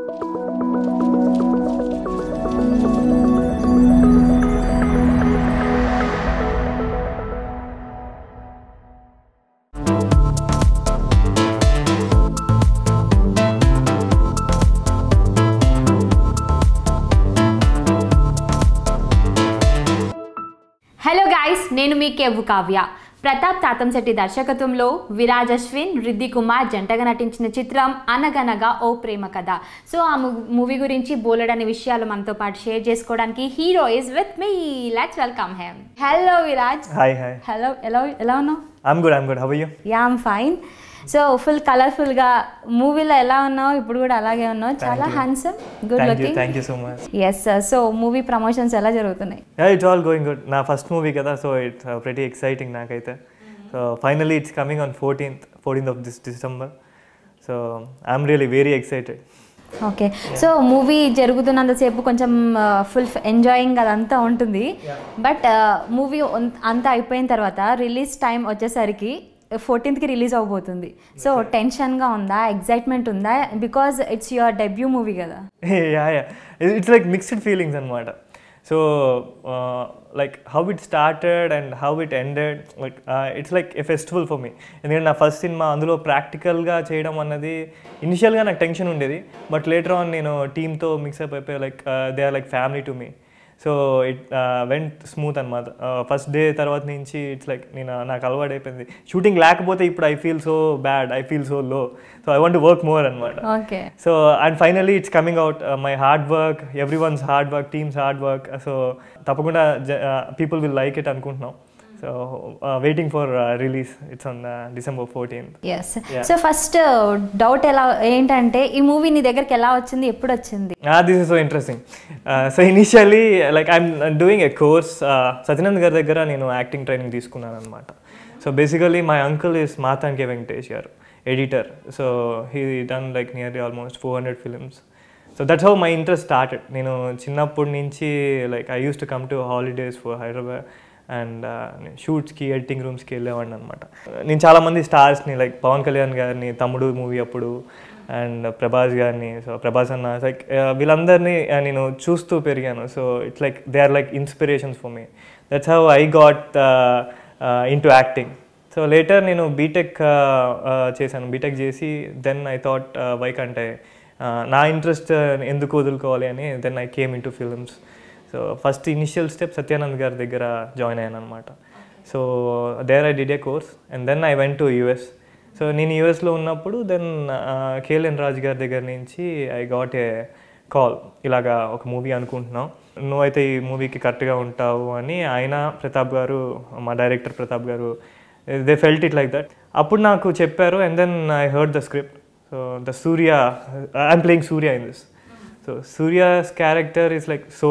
Hello guys నేను మీ కేవు కావ్య ప్రతాప్ తాతంశెట్టి దర్శకత్వంలో విరాజ్ అశ్విన్ రిద్ది కుమార్ జంటగా నటించిన చిత్రం అనగనగా ఓ ప్రేమ కథ సో ఆ మూవీ గురించి బోలెడని విషయాలు మనతో పాటు షేర్ చేసుకోవడానికి hero is with me let's welcome him hello Viraj hi hi hello ఎలా ఎలా ఉన్నావు I'm good I'm good how you yeah I'm fine so full కలర్ఫుల్గా మూవీలో ఎలా ఉన్నావు ఇప్పుడు కూడా అలాగే ఉన్నావు చాలా you. Handsome good thank you looking thank you so much yes so movie promotions ఎలా జరుగుతున్నాయి ఇట్స్ ఆల్ గోయింగ్ గుడ్ నా ఫస్ట్ మూవీ కదా సో ఇట్స్ ప్రెటీ ఎక్సైటింగ్ నాకైతే so finally it's coming on fourteenth fourteenth of this December so I'm really very excited okay so movie జరుగుతున్నంతసేపు కొంచెం full enjoying అదంతా ఉంటుంది but movie అంతా అయిపోయిన తర్వాత రిలీజ్ టైం వచ్చేసరికి ఫోర్టీన్త్కి రిలీజ్ అవబోతుంది సో టెన్షన్గా ఉందా ఎగ్జైట్మెంట్ ఉందా because it's your debut movie కదా yeah yeah it's like mixed feelings అనమాట so like how it started and how it ended like it's like a festival for me ఎందుకంటే నా first cinema అందులో ప్రాక్టికల్గా చేయడం అన్నది ఇనిషియల్గా నాకు టెన్షన్ ఉండేది బట్ లేటర్ ఆన్ నేను టీమ్తో మిక్సప్ అయిపోయి like they are like family to me so it went smooth అనమాట ఫస్ట్ డే తర్వాత నుంచి ఇట్స్ లైక్ నేను నాకు అలవాటు అయిపోయింది షూటింగ్ లేకపోతే ఇప్పుడు I feel so bad I feel so low so I want work more అనమాట okay so and finally it's coming out my hard work every one's hard work team's hard work so తప్పకుండా people will like it అనుకుంటున్నాం so waiting for release it's on December fourteenth yes so first doubt ఎలా ఏంటంటే ఈ movie నీ దగ్గరికి ఎలా వచ్చింది ఎప్పుడు వచ్చింది this is so interesting so initially like I'm doing a course Satyanand garu దగ్గర నేను యాక్టింగ్ ట్రైనింగ్ తీసుకున్నాను అనమాట so basically my uncle is Mathanke Venkatesh garu editor so he done like nearly almost four hundred films so that's how my interest started నేను చిన్నప్పటి నుంచి like I use to come to holidays for Hyderabad and షూట్స్కి editing రూమ్స్కి వెళ్ళేవాడిని అనమాట నేను చాలామంది స్టార్స్ని like Pawan Kalyan గారిని తమ్ముడు మూవీ అప్పుడు అండ్ ప్రభాస్ గారిని సో ప్రభాస్ అన్న లైక్ వీళ్ళందరినీ uh, నేను చూస్తూ పెరిగాను so it's like they are like inspirations for me that's how I got in to acting so later నేను బీటెక్ చేశాను బీటెక్ చేసి దెన్ ఐ థాట్ వైక్ అంటే uh, నా ఇంట్రెస్ట్ ఎందుకు వదులుకోవాలి అని then I came in to films so first initial step Satyanand గారి దగ్గర జాయిన్ అయ్యాను అనమాట so there I did a course and then I went to US so నేను యూఎస్లో ఉన్నప్పుడు దెన్ కేఎల్ఎన్ రాజ్ గారి దగ్గర నుంచి ఐ గాట్ ఏ కాల్ ఇలాగా ఒక మూవీ అనుకుంటున్నాం నువ్వైతే ఈ మూవీకి కరెక్ట్గా ఉంటావు అని ఆయన ప్రతాప్ గారు మా director Pratap garu they felt it like that అప్పుడు నాకు చెప్పారు and then I heard the script so the Surya I'm playing Surya in this so Surya's character is like so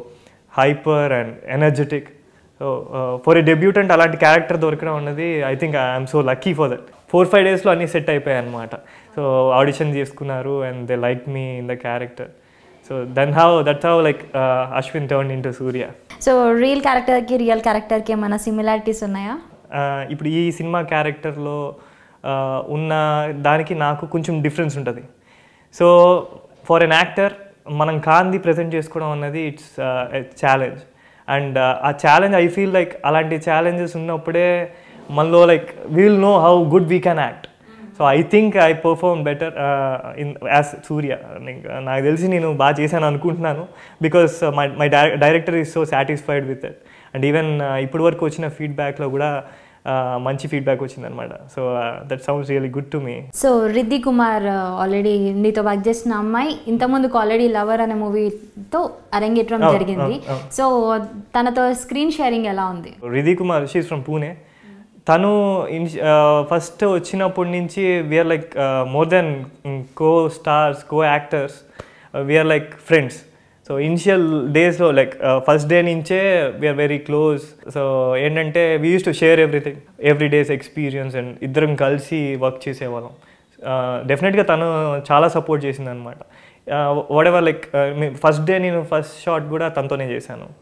hyper and energetic so for a debutant అలాంటి క్యారెక్టర్ దొరకడం అన్నది I think I'm so lucky for that four five డేస్లో అన్నీ set అయిపోయాయి అనమాట so audition చేసుకున్నారు and they like me in the character so then how that's how like Ashwin turn in to Surya so real క్యారెక్టర్కి real క్యారెక్టర్కి ఏమైనా similarities ఉన్నాయా ఆ, ఇప్పుడు ఈ సినిమా క్యారెక్టర్లో ఉన్న దానికి నాకు కొంచెం డిఫరెన్స్ ఉంటుంది సో ఫర్ ఎన్ యాక్టర్ మనం కాంది ప్రజెంట్ చేసుకోవడం అన్నది ఇట్స్ ఛాలెంజ్ అండ్ ఆ ఛాలెంజ్ ఐ ఫీల్ లైక్ అలాంటి ఛాలెంజెస్ ఉన్నప్పుడే మనలో like will know how good we can act so I think I perform better in as Surya నాకు తెలిసి నేను బాగా చేశాను అనుకుంటున్నాను because my my director is so satisfied with that and even ఇప్పటి వరకు వచ్చిన ఫీడ్బ్యాక్లో కూడా uh, మంచి ఫీడ్బ్యాక్ వచ్చిందనమాట so that sounds really good to me so Riddhi Kumar already నీతో వర్క్ చేసిన అమ్మాయి ఇంతకుముందుకు ఆల్రెడీ లవర్ అనే మూవీతో అరంగేట్రం అవును, జరిగింది అవును, అవును. సో తనతో స్క్రీన్ షేరింగ్ ఎలా ఉంది రిధి కుమార్ షీస్ ఫ్రమ్ పూణే తను ఇన్ ఫస్ట్ వచ్చినప్పటి నుంచి we're like more than co stars co actors we're like friends so initial డేస్లో లైక్ ఫస్ట్ డే నుంచే వీఆర్ వెరీ క్లోజ్ సో ఏంటంటే we use to share everything every day's experience and ఇద్దరం కలిసి work చేసేవాళ్ళం డెఫినెట్గా తను చాలా సపోర్ట్ చేసింది అనమాట whatever like first day నేను ఫస్ట్ షాట్ కూడా తనతోనే చేశాను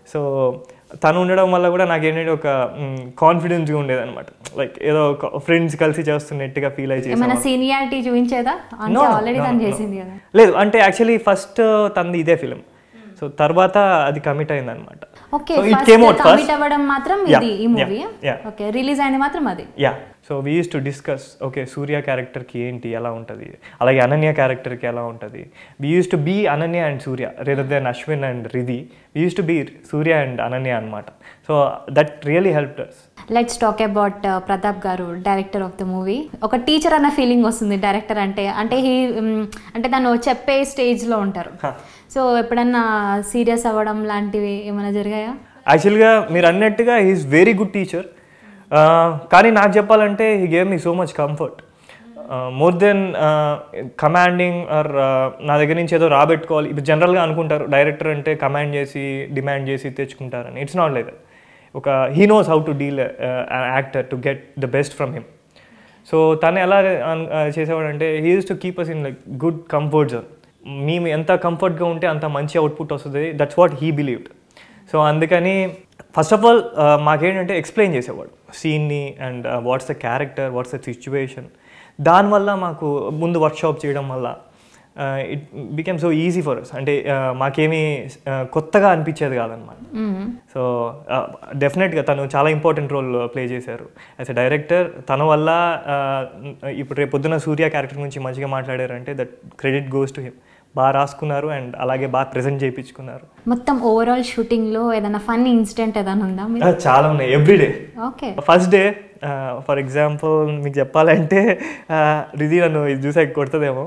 సో తను ఉండడం వల్ల కూడా నాకు ఏంటంటే ఒక కాన్ఫిడెన్స్గా ఉండేది అనమాట లైక్ ఏదో ఫ్రెండ్స్ కలిసి చేస్తున్నట్టుగా ఫీల్ అయి ఏమైనా చేసాం సీనియారిటీ చూపించేదా అంటే No, no, ఆల్రెడీ no, తను no. చేసింది కదా లేదు అంటే యాక్చువల్లీ ఫస్ట్ తనది ఇదే ఫిలిం సో తర్వాత అది కమిట్ అయింది అనమాట okay so it came out commit first అవ్వడం మాత్రం Yeah, ఇది ఈ yeah, మూవీ yeah. ఓకే రిలీజ్ అయింది మాత్రం అది yeah so we use to discuss okay Surya క్యారెక్టర్కి ఏంటి ఎలా ఉంటుంది అలాగే అనన్య క్యారెక్టర్కి ఎలా ఉంటుంది we use to be Ananya and Surya rather than Ashwin and Riddhi we use to be Surya and Ananya అనమాట so that really help us let's talk about Pratap గారు డైరెక్టర్ ఆఫ్ ద మూవీ ఒక టీచర్ అన్న ఫీలింగ్ వస్తుంది డైరెక్టర్ అంటే అంటే హీ అంటే తను చెప్పే స్టేజ్లో ఉంటారు సో ఎప్పుడన్నా సీరియస్ అవ్వడం లాంటివి ఏమైనా జరిగాయా యాక్చువల్గా మీరు అన్నట్టుగా హీఈస్ వెరీ గుడ్ టీచర్ కానీ నాకు చెప్పాలంటే he gave me so much comfort more than commanding or నా దగ్గర నుంచి ఏదో రాబెట్టుకోవాలి ఇప్పుడు జనరల్గా అనుకుంటారు డైరెక్టర్ అంటే కమాండ్ చేసి డిమాండ్ చేసి తెచ్చుకుంటారని ఇట్స్ నాట్ లైక్ ఒక he knows how to deal actor to get the best from him so తను ఎలా అన్- ఆ, చేసేవాడంటే he use to keep us in like good comfort zone మేము ఎంత కంఫర్ట్గా ఉంటే అంత మంచి అవుట్పుట్ వస్తుంది that's what he believed so అందుకని ఫస్ట్ ఆఫ్ ఆల్ మాకేంటంటే ఎక్స్ప్లెయిన్ చేసేవాడు సీన్ని and what's the character what's the situation దానివల్ల మాకు ముందు వర్క్షాప్ చేయడం వల్ల it became so easy for us అంటే uh, మాకేమీ uh, కొత్తగా అనిపించేది కాదనమాట సో డెఫినెట్గా తను చాలా ఇంపార్టెంట్ రోల్ ప్లే చేశారు యాజ్ ఎ డైరెక్టర్ తన వల్ల uh, ఇప్పుడు రేపు పొద్దున సూర్య క్యారెక్టర్ గురించి మంచిగా మాట్లాడారంటే that credit goes to him బాగా రాసుకున్నారు అండ్ అలాగే బాగా ప్రజెంట్ చేయించుకున్నారు మొత్తం ఓవరాల్ షూటింగ్లో ఏదైనా ఫన్ ఇన్సిడెంట్ ఏదైనా ఉందా మీరు Uh, చాలా ఉన్నాయి everyday okay first day for example మీకు చెప్పాలంటే uh, రిధి నన్ను ఇది చూసాక కొడుతుందేమో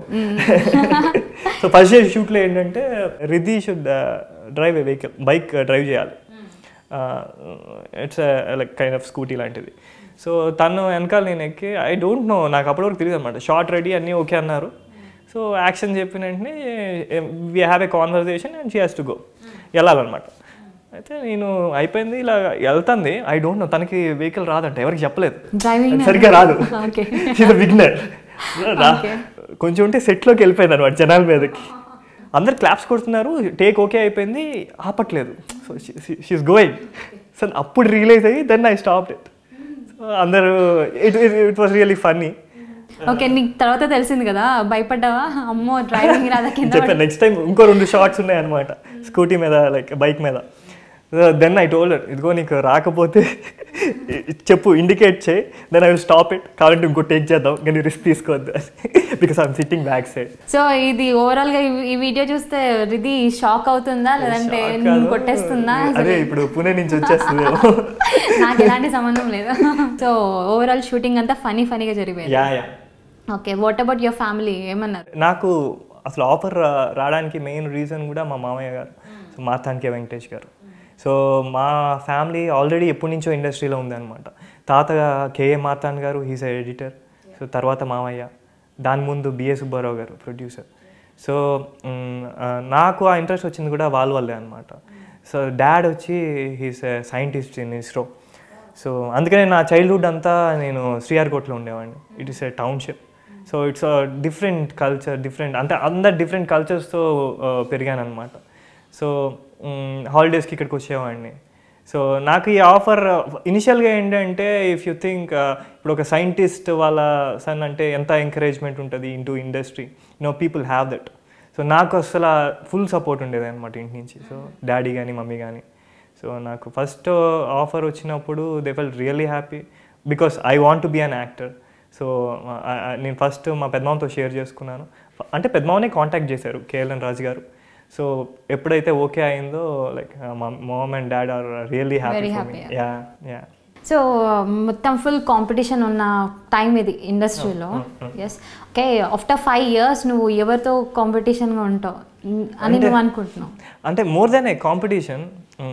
సో ఫస్ట్ డే షూట్లో ఏంటంటే Riddhi should drive a vehicle bike drive చేయాలి it's like kind of scooty లాంటిది సో తను వెనకాల నేను ఎక్కి ఐ డోంట్ నో నాకు అప్పటి వరకు తెలియదు అనమాట షార్ట్ రెడీ అన్నీ ఓకే అన్నారు సో యాక్షన్ చెప్పిన వెంటనే we have a conversation and she has to go వెళ్ళాలన్నమాట అయితే నేను అయిపోయింది ఇలా వెళ్తుంది ఐ డోంట్ నో తనకి వెహికల్ రాదంట ఎవరికి చెప్పలేదు డ్రైవింగ్ అది సరిగ్గా రాదు ఓకే షీ's బిగినర్ కొంచెం ఉంటే సెట్లోకి వెళ్ళిపోయింది అనమాట జనాల మీదకి అందరు క్లాప్స్ కొడుతున్నారు టేక్ ఓకే అయిపోయింది ఆపట్లేదు సో షీఈస్ గోయింగ్ సో అప్పుడు రియలైజ్ అయ్యి then I stop it so అందరూ it it was really funny okay నీకు తర్వాత తెలిసింది కదా భయపడ్డావా అమ్మో డ్రైవింగ్ రాదా కింద చెప్పాను నెక్స్ట్ టైం ఇంకో రెండు షార్ట్స్ ఉన్నాయన్నమాట స్కూటీ మీద లైక్ బైక్ మీద దెన్ ఐ టోల్డ్ ఇదిగో నీకు రాకపోతే చెప్పు ఇండికేట్ చేయి then I will stop it కావాలంటే ఇంకో టేక్ చేద్దాం కానీ రిస్క్ తీసుకోవద్దు because I'm sitting back side so ఇది ఓవరాల్ గా ఈ- ఈ వీడియో చూస్తే ఇది షాక్ అవుతుందా లేదంటే నిన్ను కొట్టేస్తుందా అదే ఇప్పుడు పుణే నుంచి వచ్చేస్తుంది నాకు ఎలాంటి సంబంధం లేదు సో ఓవరాల్ షూటింగ్ అంతా ఫనీ ఫనీగా జరిగిపోయింది yeah yeah okay what about your family ఏమన్నారు నాకు అసలు ఆఫర్ రావడానికి మెయిన్ రీజన్ కూడా మా మామయ్య గారు సో మార్తానికే వెంకటేష్ గారు సో మా ఫ్యామిలీ ఆల్రెడీ ఎప్పటి నుంచో ఇండస్ట్రీలో ఉందన్నమాట తాత కేఏ మార్తాన్ గారు హీస్ ఎడిటర్ సో తర్వాత మామయ్య దాని ముందు బిఏ సుబ్బారావు గారు ప్రొడ్యూసర్ సో మ్, ఆ, నాకు ఆ ఇంట్రెస్ట్ వచ్చింది కూడా వాళ్ళ వల్లే అనమాట సో డాడ్ వచ్చి he's scientist in ISRO so అందుకనే నా చైల్డ్హుడ్ అంతా నేను శ్రీహరికోటలో ఉండేవాడిని it is a township so it's different culture different అంటే అందరు డిఫరెంట్ కల్చర్స్తో పెరిగాను అనమాట సో హాలిడేస్కి ఇక్కడికి వచ్చేవాడిని సో నాకు ఈ ఆఫర్ ఇనిషియల్గా ఏంటంటే ఇఫ్ యూ థింక్ ఇప్పుడు ఒక సైంటిస్ట్ వాళ్ళ సన్ అంటే ఎంత ఎంకరేజ్మెంట్ ఉంటుంది into industry no people have that so నాకు అసలు ఫుల్ సపోర్ట్ ఉండేది అనమాట ఇంటి నుంచి సో డాడీ కానీ మమ్మీ కానీ సో నాకు ఫస్ట్ ఆఫర్ వచ్చినప్పుడు they felt really happy because I want to be an actor so నేను ఫస్ట్ మా పెద్దమామతో షేర్ చేసుకున్నాను అంటే పెద్దమామనే కాంటాక్ట్ చేశారు కేఎల్ఎన్ రాజు గారు సో ఎప్పుడైతే ఓకే అయిందో లైక్ మా mom and dad are really happy Very happy, yeah yeah so మొత్తం ఫుల్ కాంపిటీషన్ ఉన్న టైం ఇది ఇండస్ట్రీలో yes okay after five years నువ్వు ఎవరితో కాంపిటీషన్గా ఉంటావు అని నువ్వు అనుకుంటున్నావు అంటే more than a competition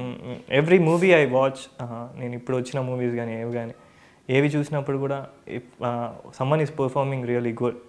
every movie I watch నేను ఇప్పుడు వచ్చిన మూవీస్ కానీ ఏవి కానీ ఏవి చూసినప్పుడు కూడా if someone is performing really good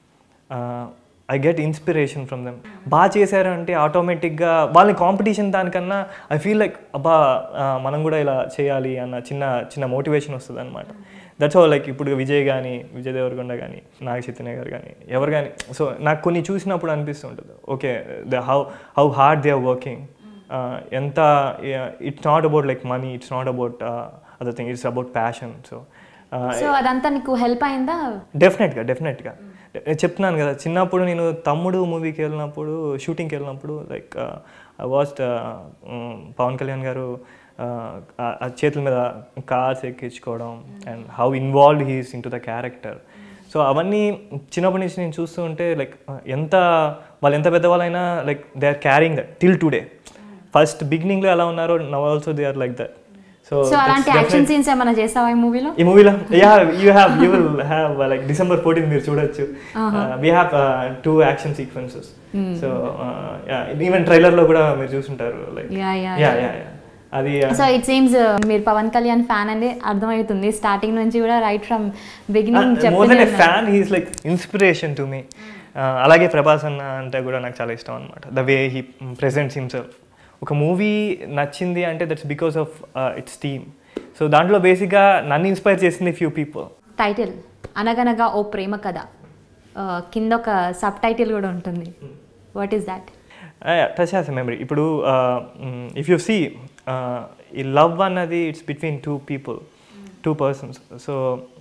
I get inspiration from them బాగా చేశారు అంటే ఆటోమేటిక్గా వాళ్ళని కాంపిటీషన్ దానికన్నా ఐ ఫీల్ లైక్ అబ్బా ఆ, మనం కూడా ఇలా చేయాలి అన్న చిన్న చిన్న మోటివేషన్ వస్తుంది అనమాట దట్స్ ఆల్ లైక్ ఇప్పుడు విజయ్ కానీ విజయ్ దేవరకొండ కానీ నాగ చైతన్య గారు కానీ ఎవరు కానీ సో నాకు కొన్ని చూసినప్పుడు అనిపిస్తుంటుంది okay the how how hard they are working ఎంత it's not about like money it's not about other thing it's about passion so so అదంతా నీకు హెల్ప్ అయిందా డెఫినెట్గా డెఫినెట్గా నేను చెప్తున్నాను కదా చిన్నప్పుడు నేను తమ్ముడు మూవీకి వెళ్ళినప్పుడు షూటింగ్కి వెళ్ళినప్పుడు like I watched Pavan Kalyan garu uh, ఆ- ఆ చేతుల మీద కార్స్ ఎక్కించుకోవడం and how involve he's into the character so అవన్నీ చిన్నప్పటి నుంచి నేను చూస్తూ ఉంటే లైక్ ఎంత వాళ్ళు ఎంత పెద్దవాళ్ళైనా like they are carrying that till today first బిగినింగ్లో ఎలా ఉన్నారో now also they are like that so so అలాంటి యాక్షన్ సీన్స్ ఏమైనా చేసావా ఈ మూవీలో ఈ మూవీలో yeah you have you will have like December fourteen మీరు చూడొచ్చు we have two action sequences so even ట్రైలర్లో కూడా మీరు చూసుంటారు like Yeah, yeah, yeah yeah yeah అది సో ఇట్ సీమ్స్ మీరు పవన్ కళ్యాణ్ ఫ్యాన్ అని అర్థమవుతుంది స్టార్టింగ్ నుంచి కూడా right from beginning more than a చెప్తూనే fan he's like inspiration to me అలాగే ప్రభాస్ అన్న అంటే కూడా నాకు చాలా ఇష్టం అనమాట the way he presents himself ఒక మూవీ నచ్చింది అంటే that's because of it's team so దాంట్లో బేసిక్గా నన్ను ఇన్స్పైర్ చేసింది ఫ్యూ పీపుల్ టైటిల్ అనగనగా ఓ ప్రేమ కథ Uh, కింద ఒక సబ్ టైటిల్ కూడా ఉంటుంది వాట్ ఈస్ దాట్ టచ్ చేసే మెమరీ ఇప్పుడు ఇఫ్ యూ సీ ఈ లవ్ అన్నది it's between two people two persons so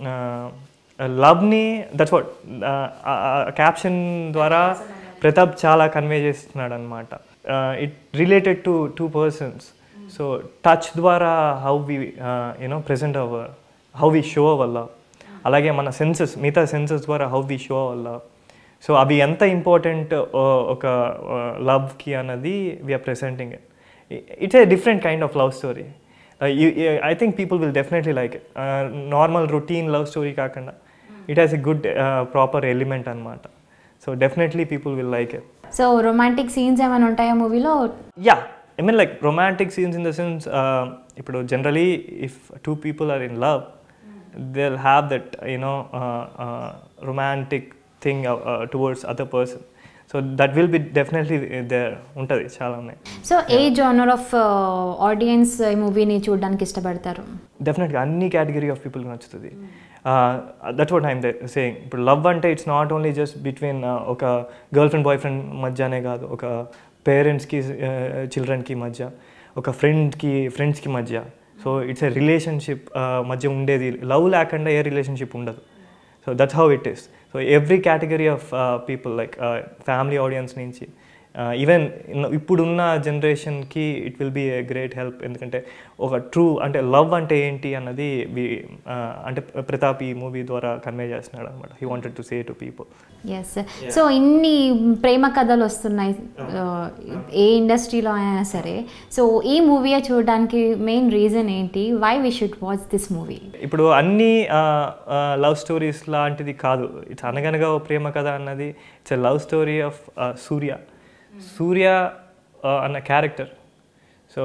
లవ్ని దట్స్ వాట్ క్యాప్షన్ ద్వారా ప్రతాప్ చాలా కన్వే చేస్తున్నాడు అనమాట it related to two persons so touch ద్వారా how we you know present our how we show our love అలాగే మన సెన్సెస్ మిగతా సెన్సెస్ ద్వారా how we show our love so అవి ఎంత ఇంపార్టెంట్ ఒక లవ్కి అన్నది we are presenting it it's a different kind of love story I think people will definitely like it normal routine love story కాకుండా it has a good proper element అనమాట so definitely people will like it so romantic scenes ఏమైనా ఉంటాయా మూవీలో yeah I mean like romantic scenes in the sense ఇప్పుడు generally if two people are in love they will have that you know romantic thing towards other person so that will be definitely there ఉంటుంది చాలా ఉన్నాయి so a genre of audience ఈ మూవీని చూడడానికి ఇష్టపడతారు డెఫినెట్గా అన్ని కేటగిరీ ఆఫ్ పీపుల్కి నచ్చుతుంది దట్ వాట్ ఐమ్ సేయింగ్ ఇప్పుడు లవ్ అంటే it's not only just between ఒక గర్ల్ ఫ్రెండ్ బాయ్ ఫ్రెండ్ మధ్యనే కాదు ఒక పేరెంట్స్కి చిల్డ్రన్కి మధ్య ఒక ఫ్రెండ్కి ఫ్రెండ్స్కి మధ్య సో ఇట్స్ ఏ రిలేషన్షిప్ మధ్య ఉండేది లవ్ లేకుండా ఏ రిలేషన్షిప్ ఉండదు so that's how it is so every category of people like family audience నుంచి ఈవెన్ ఇప్పుడున్న జనరేషన్కి it will be a great help ఎందుకంటే ఒక ట్రూ అంటే లవ్ అంటే ఏంటి అన్నది వి- ఆ, అంటే ప్రతాప్ ఈ మూవీ ద్వారా కన్వే చేస్తున్నాడు అనమాట he wanted to say to people yes so ఇన్ని ప్రేమ కథలు వస్తున్నాయి uh, ఏ ఇండస్ట్రీలో అయినా సరే సో ఈ మూవీ చూడడానికి మెయిన్ రీజన్ ఏంటి why we should watch this movie ఇప్పుడు అన్ని లవ్ స్టోరీస్ లాంటిది కాదు ఇట్స్ అనగనగా ఓ ప్రేమ కథ అన్నది it's a love story of Surya Surya uh, అన్న క్యారెక్టర్ సో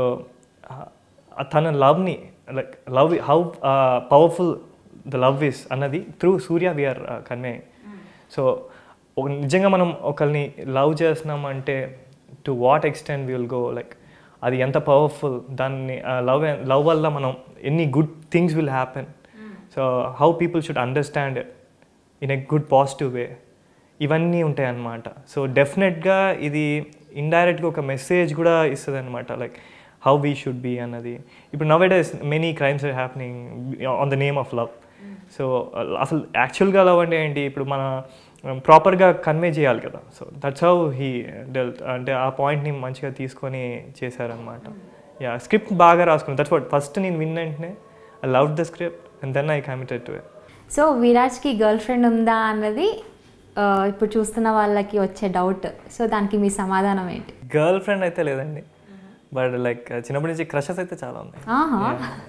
తన లవ్ని like love how powerful the love is అన్నది through Surya we're convey so నిజంగా మనం ఒకరిని లవ్ చేస్తున్నామంటే to what extent will go like అది ఎంత పవర్ఫుల్ దాన్ని లవ్ లవ్ వల్ల మనం ఎన్ని good things will happen so how people should understand it in a good positive way ఇవన్నీ ఉంటాయి అన్నమాట సో డెఫినెట్గా ఇది ఇండైరెక్ట్గా ఒక మెసేజ్ కూడా ఇస్తుంది అనమాట like how we should be అన్నది ఇప్పుడు nowadays many crimes are happening on the name of love so అసలు యాక్చువల్గా లవ్ అంటే ఏంటి ఇప్పుడు మన ప్రాపర్గా కన్వే చేయాలి కదా so that's how he dealt అంటే ఆ పాయింట్ని మంచిగా తీసుకొని చేశారనమాట యా స్క్రిప్ట్ బాగా రాసుకున్నాను దట్స్ వాట్ ఫస్ట్ నేను విన్ వెంటనే I love the script and then I committed to it so విరాజ్కి గర్ల్ ఫ్రెండ్ ఉందా అన్నది uh, ఇప్పుడు చూస్తున్న వాళ్ళకి వచ్చే డౌట్ సో దానికి మీ సమాధానం ఏంటి గర్ల్ ఫ్రెండ్ అయితే లేదండి బట్ లైక్ చిన్నప్పటి నుంచి క్రషెస్ అయితే చాలా ఉన్నాయి ఆహా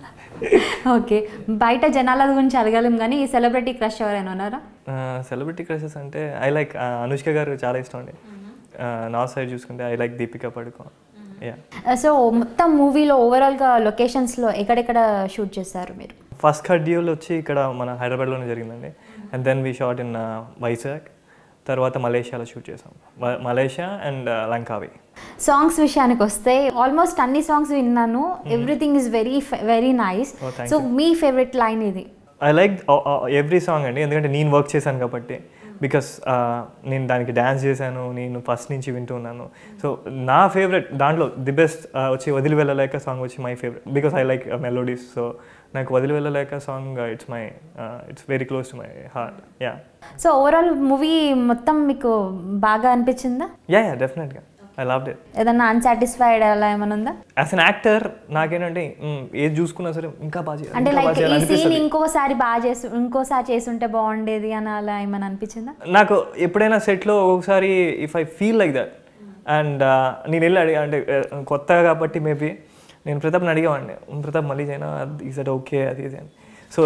ఓకే బయట జనాల గురించి అడగలేం కానీ ఈ సెలబ్రిటీ క్రష్ ఎవరైనా ఉన్నారా సెలబ్రిటీ క్రషెస్ అంటే ఐ లైక్ అనుష్క గారు చాలా ఇష్టం అండి నా సైడ్ చూసుకుంటే ఐ లైక్ దీపికా పడుకో యా సో మొత్తం మూవీలో ఓవరాల్గా లొకేషన్స్లో ఎక్కడెక్కడ షూట్ చేశారు మీరు ఫస్ట్ షెడ్యూల్ వచ్చి ఇక్కడ మన హైదరాబాద్లోనే జరిగిందండి and then we shot in Vizag తర్వాత మలేషియాలో షూట్ చేసాం మ- మలేషియా అండ్ లంకావి సాంగ్స్ విషయానికి వస్తే ఆల్మోస్ట్ అన్ని సాంగ్స్ విన్నాను everything is very very nice Oh, thank so మీ ఫేవరెట్ లైన్ ఇది ఐ లైక్ ఎవ్రీ సాంగ్ అండి ఎందుకంటే నేను వర్క్ చేశాను కాబట్టి బికాస్ నేను దానికి డ్యాన్స్ చేశాను నేను ఫస్ట్ నుంచి వింటున్నాను సో నా ఫేవరెట్ దాంట్లో ది బెస్ట్ వచ్చి వదిలి వెళ్ళలేక సాంగ్ వచ్చి my favourite because I like melodies so నాకు వదిలి వెళ్ళలేక song it's my it's very close to my heart yeah so overall movie మొత్తం మీకు బాగా అనిపించిందా యా యా డెఫినెట్గా ఐ లవ్ ఇట్ ఏదన్నా అన్సాటిస్ఫైడ్ అలా ఏమైనా ఉందా యాజ్ అన్ యాక్టర్ నాకేంటంటే మ్, ఏది చూసుకున్నా సరే ఇంకా బాగా చేయాలి, అంటే ఇంకా బాగా లైక్ చేయాలి ఈ సీన్ అనిపిస్తది. ఇంకోసారి బాగా చేసి ఇంకోసారి చేసుంటే బాగుండేది అని అలా ఏమైనా అనిపించిందా నాకు ఎప్పుడైనా సెట్లో ఒకసారి if I feel like that and నేను వెళ్ళి అడిగా అంటే uh, కొత్తగా కాబట్టి మేబీ నేను ప్రతాప్ని అడిగేవాడిని "ఉమ్, ప్రతాప్ మళ్ళీ చేయనా ఈ సెట్ ఓకే అది ఇది అని so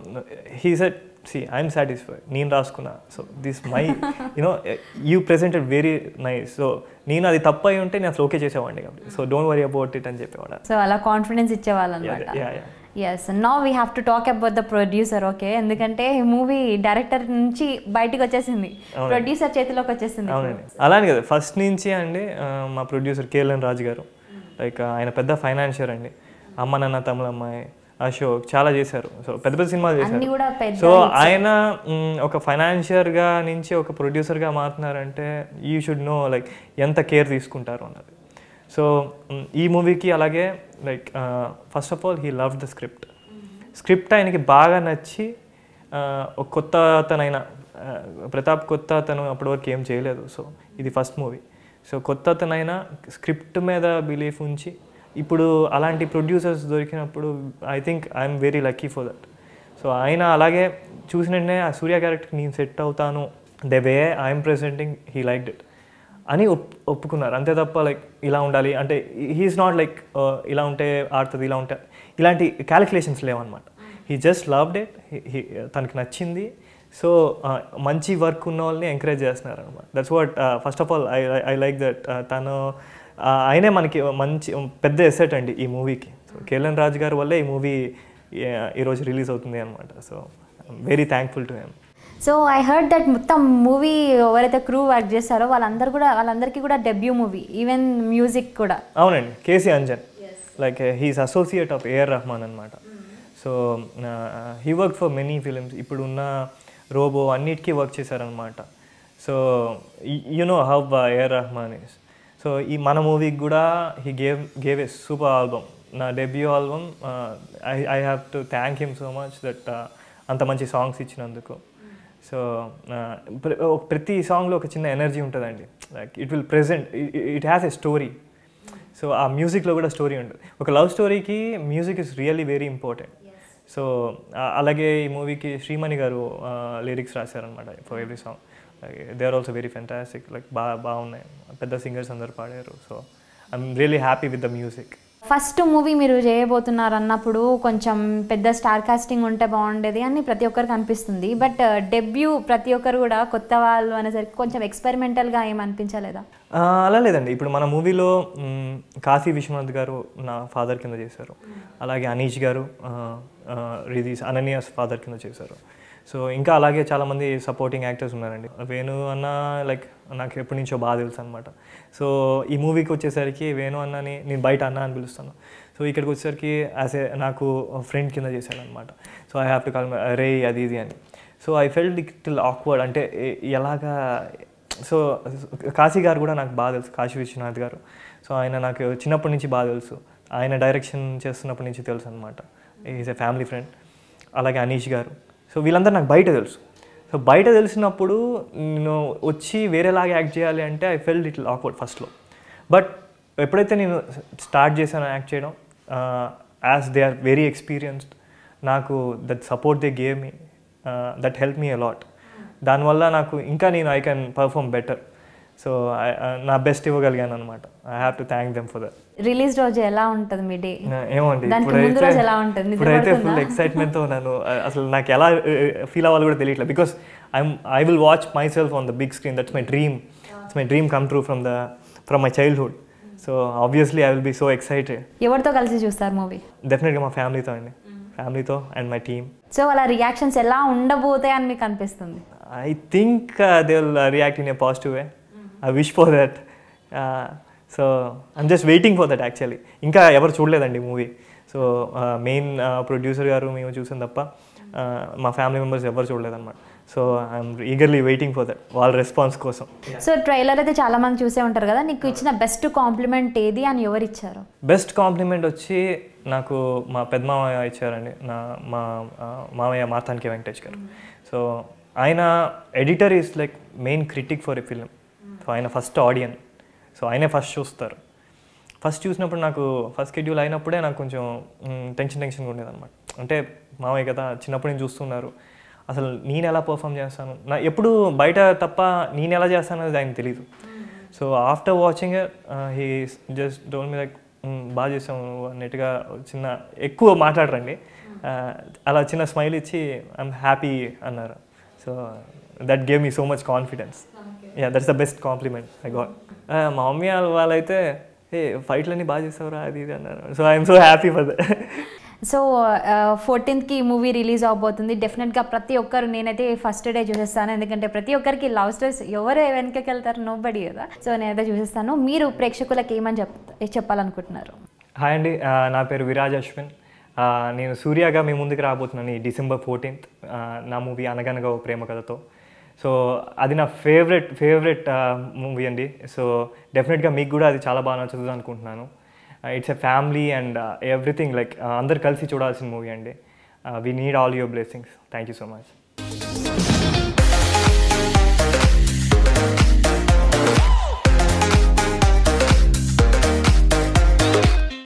he said see I'm satisfied నేను రాసుకున్నా so this my you know you presented very nice so నేను అది తప్పు అయి ఉంటే నేను అసలు ఓకే చేసేవాడిని కాబట్టి so don't worry about it అని చెప్పేవాడు సో అలా కాన్ఫిడెన్స్ ఇచ్చేవాళ్ళు అనమాట yeah yeah yes no we have to talk about the producer okay ఎందుకంటే ఈ మూవీ డైరెక్టర్ నుంచి బయటికి వచ్చేసింది ప్రొడ్యూసర్ చేతిలోకి వచ్చేసింది అవునండి అలానే కదా ఫస్ట్ నుంచి అండి ఆ, మా ప్రొడ్యూసర్ కేఎల్ఎన్ రాజు గారు లైక్ ఆయన పెద్ద ఫైనాన్షియర్ అండి అమ్మ నాన్న తమిళ అమ్మాయి అశోక్ చాలా చేశారు సో పెద్ద పెద్ద సినిమాలు అన్ని చేశారు కూడా పెద్ద సో ఆయన మ్, ఒక ఫైనాన్షియర్గా నుంచి ఒక ప్రొడ్యూసర్గా మారుతున్నారంటే యూ షుడ్ నో లైక్ ఎంత కేర్ తీసుకుంటారు అన్నది సో మ్, ఈ మూవీకి అలాగే like first of all he love the script script ఆయనకి బాగా నచ్చి ఆ, ఒక కొత్త అతనైన ఆ, ప్రతాప్ కొత్త అతను అప్పటివరకు ఏం చేయలేదు సో ఇది ఫస్ట్ మూవీ సో కొత్త అతనైనా స్క్రిప్ట్ మీద బిలీఫ్ ఉంచి ఇప్పుడు అలాంటి ప్రొడ్యూసర్స్ దొరికినప్పుడు I think I'm very lucky for that so ఆయన అలాగే చూసినట్టే ఆ సూర్య క్యారెక్టర్ నేను సెట్ అవుతాను the way I'm presenting he like it అని ఒప్ ఒప్పుకున్నారు అంతే తప్ప లైక్ ఇలా ఉండాలి అంటే హీఈస్ నాట్ లైక్ ఇలా ఉంటే ఆడుతుంది ఇలా ఉంటే ఇలాంటి క్యాలిక్యులేషన్స్ లేవన్నమాట హీ జస్ట్ లవ్డ్ ఇట్ తనకి నచ్చింది సో మంచి వర్క్ ఉన్న వాళ్ళని ఎంకరేజ్ చేస్తున్నారు అనమాట that's what first of all I I like that తను ఆ, ఆయనే మనకి మంచి పెద్ద ఎసెట్ అండి ఈ మూవీకి సో కేఎల్ఎన్ రాజు గారి వల్లే ఈ మూవీ ఈరోజు రిలీజ్ అవుతుంది అనమాట so very thankful to him so I heard that మొత్తం మూవీ ఎవరైతే క్రూ వర్క్ చేస్తారో వాళ్ళందరూ కూడా వాళ్ళందరికీ కూడా డెబ్యూ మూవీ ఈవెన్ మ్యూజిక్ కూడా అవునండి KC Anjan like he's associate of AR Rahman అనమాట so he work for many films ఇప్పుడు ఉన్న రోబో అన్నిటికీ వర్క్ చేశారనమాట so you know how AR Rahman is so ఈ మన మూవీకి కూడా he gave gave a super album నా debut album I I have to thank him so much that అంత మంచి సాంగ్స్ ఇచ్చినందుకు సో ప్రతి సాంగ్లో ఒక చిన్న ఎనర్జీ ఉంటుందండి like it will present it has a story so ఆ మ్యూజిక్లో కూడా స్టోరీ ఉంటుంది ఒక లవ్ స్టోరీకి music is really very important so అలాగే ఈ మూవీకి శ్రీమణి గారు లిరిక్స్ రాశారనమాట for every song they are also very fantastic like బాగా బాగున్నాయి పెద్ద సింగర్స్ అందరు పాడారు so I'm really happy with the music first movie మీరు చేయబోతున్నారు అన్నప్పుడు కొంచెం పెద్ద స్టార్ కాస్టింగ్ ఉంటే బాగుండేది అని ప్రతి ఒక్కరికి అనిపిస్తుంది బట్ డెబ్యూ ప్రతి ఒక్కరు కూడా కొత్త వాళ్ళు అనేసరికి కొంచెం ఎక్స్పెరిమెంటల్గా ఏం అనిపించలేదా ఆ, అలా లేదండి ఇప్పుడు మన మూవీలో మ్, కాశీ విశ్వనాథ్ గారు నా ఫాదర్ కింద చేశారు అలాగే అనీష్ గారు రిదీస్ అనన్యాస్ ఫాదర్ కింద చేశారు సో ఇంకా అలాగే చాలామంది సపోర్టింగ్ యాక్టర్స్ ఉన్నారండి వేణు అన్న లైక్ నాకు ఎప్పటి నుంచో బాగా తెలుసు అనమాట సో ఈ మూవీకి వచ్చేసరికి వేణు అన్నని నేను బయట అన్న అని పిలుస్తాను సో ఇక్కడికి వచ్చేసరికి యాజ్ ఏ నాకు ఫ్రెండ్ కింద చేశాడు అనమాట so I have to call రే అది ఇది అని so I felt little awkward అంటే ఏ- ఎలాగా సో కాశీ గారు కూడా నాకు బాగా తెలుసు కాశీ విశ్వనాథ్ గారు సో ఆయన నాకు చిన్నప్పటి నుంచి బాగా తెలుసు ఆయన డైరెక్షన్ చేస్తున్నప్పటి నుంచి తెలుసు అనమాట ఈజ్ ఎ ఫ్యామిలీ ఫ్రెండ్ అలాగే అనీష్ గారు సో వీళ్ళందరూ నాకు బయట తెలుసు సో బయట తెలిసినప్పుడు నేను వచ్చి వేరేలాగా యాక్ట్ చేయాలి అంటే ఐ ఫెల్ లిటిల్ ఆక్వర్డ్ ఫస్ట్లో బట్ ఎప్పుడైతే నేను స్టార్ట్ చేశాను యాక్ట్ చేయడం as they are very experienced నాకు that support they gave me that help me a lot దానివల్ల నాకు ఇంకా నేను I can perform better so నా బెస్ట్ ఇవ్వగలిగాను అనమాట I have to thank them for that release రోజు ఎలా ఉంటుంది మీ డే ఏమండి దానికి ముందు రోజు ఎలా ఉంటుంది? నిద్ర ఇప్పుడైతే పడుతుందా? ఫుల్ ఎక్సైట్మెంట్తో ఉన్నాను అ- అసలు నాకు ఎలా ఫీల్ అవ్వాలో కూడా తెలియట్లేదు because I'm I will watch myself on the big screen that's my dream it's my dream come true from the from my childhood so obviously I will be so excited ఎవరితో కలిసి చూస్తారు movie డెఫినెట్గా మా ఫ్యామిలీతో అండి ఫ్యామిలీతో and my team so వాళ్ళ reactions ఎలా ఉండబోతాయి అని మీకు అనిపిస్తుంది I think uh, they'll uh, react in a positive way. I wish for that. Uh, so I'm just waiting for that actually. ఇంకా ఎవరు చూడలేదండి మూవీ సో మెయిన్ ప్రొడ్యూసర్ గారు మేము చూసాం తప్ప uh, మా ఫ్యామిలీ మెంబర్స్ ఎవరు చూడలేదన్నమాట so I'm eagerly waiting for that వాళ్ళ రెస్పాన్స్ కోసం సో ట్రైలర్ అయితే చాలా మంది చూసే ఉంటారు కదా నీకు ఇచ్చిన బెస్ట్ కాంప్లిమెంట్ ఏది అని ఎవరు ఇచ్చారు బెస్ట్ కాంప్లిమెంట్ వచ్చి నాకు మా పెద్ద మామయ్య ఇచ్చారండి నా మా ఆ, మామయ్య మార్తానికి వెంకటేష్ గారు సో ఆయన editor is like main critic for a film so ఆయన ఫస్ట్ ఆడియన్ సో ఆయనే ఫస్ట్ చూస్తారు ఫస్ట్ చూసినప్పుడు నాకు ఫస్ట్ షెడ్యూల్ అయినప్పుడే నాకు కొంచెం టెన్షన్ టెన్షన్గా ఉండేది అనమాట అంటే మామయ్య కదా చిన్నప్పుడు నేను చూస్తున్నారు అసలు నేను ఎలా పర్ఫామ్ చేస్తాను నా ఎప్పుడు బయట తప్ప నేను ఎలా చేస్తాను అనేది ఆయన తెలియదు so after watching he just don't me like బాగా చేసాము నువ్వు అన్నట్టుగా చిన్న ఎక్కువ మాట్లాడరండి Uh, అలా చిన్న స్మైల్ ఇచ్చి ఐఎమ్ హ్యాపీ అన్నారు so that gave me so much confidence yeah that's the best compliment I got మా మమ్మీ వాళ్ళైతే ఏ ఫైట్లన్నీ బాగా చేసావురా అది ఇది అన్నారు so I'm so happy for that so ఫోర్టీన్త్కి ఈ మూవీ రిలీజ్ అవబోతుంది డెఫినెట్గా ప్రతి ఒక్కరు నేనైతే ఫస్ట్ డే చూసేస్తాను ఎందుకంటే ప్రతి ఒక్కరికి లవ్ స్టోరీస్ ఎవరు వెనకకి వెళ్తారు నో బడి కదా సో నేనైతే చూసేస్తాను మీరు ప్రేక్షకులకు ఏమని చెప్ చెప్పాలనుకుంటున్నారు హాయ్ అండి ఆ, నా పేరు విరాజ్ అశ్విన్ ఆ, నేను సూర్యగా మీ ముందుకు రాబోతున్నాను ఈ డిసెంబర్ ఫోర్టీన్త్ నా మూవీ అనగనగా ఓ ప్రేమ కథతో సో అది నా ఫేవరెట్ ఫేవరెట్ మూవీ అండి సో డెఫినెట్గా మీకు కూడా అది చాలా బాగా నచ్చుతుంది అనుకుంటున్నాను it's a family and everything like అందరు కలిసి చూడాల్సిన మూవీ అండి we need all your blessings thank you so much